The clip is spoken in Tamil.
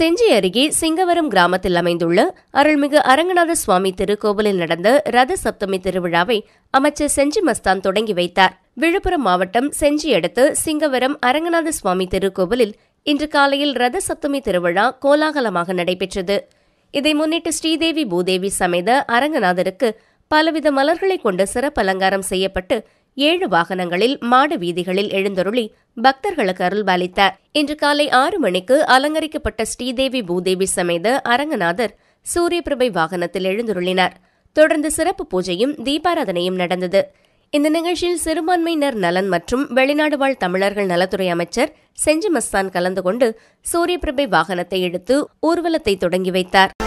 செஞ்சி அருகே சிங்கவரம் கிராமத்தில் அமைந்துள்ள அருள்மிகு அரங்கநாத சுவாமி திருக்கோவிலில் நடந்த ரத சப்தமி திருவிழாவை அமைச்சர் செஞ்சி மஸ்தான் தொடங்கி வைத்தார் விழுப்புரம் மாவட்டம் செஞ்சி அடுத்து சிங்கவரம் அரங்கநாத சுவாமி திருக்கோவிலில் இன்று காலையில் ரத சப்தமி திருவிழா கோலாகலமாக நடைபெற்றது இதை முன்னிட்டு ஸ்ரீதேவி பூதேவி சமேத அரங்கநாதருக்கு பலவித மலர்களை கொண்டு சிறப்பு அலங்காரம் செய்யப்பட்டு ஏழு வாகனங்களில் மாட வீதிகளில் எழுந்தருளி பக்தர்களுக்கு அருள்பாலித்தார் இன்று காலை ஆறு மணிக்கு அலங்கரிக்கப்பட்ட ஸ்ரீதேவி பூதேவி சமேத அரங்கநாதர் சூரியபிரபை வாகனத்தில் எழுந்தருளினார் தொடர்ந்து சிறப்பு பூஜையும் தீபாராதனையும் நடந்தது இந்த நிகழ்ச்சியில் சிறுபான்மையினர் நலன் மற்றும் வெளிநாடு வாழ் தமிழர்கள் நலத்துறை அமைச்சர் செஞ்சி மஸ்தான் கலந்து கொண்டு சூரியபிரபை வாகனத்தை எடுத்து ஊர்வலத்தை தொடங்கி வைத்தார்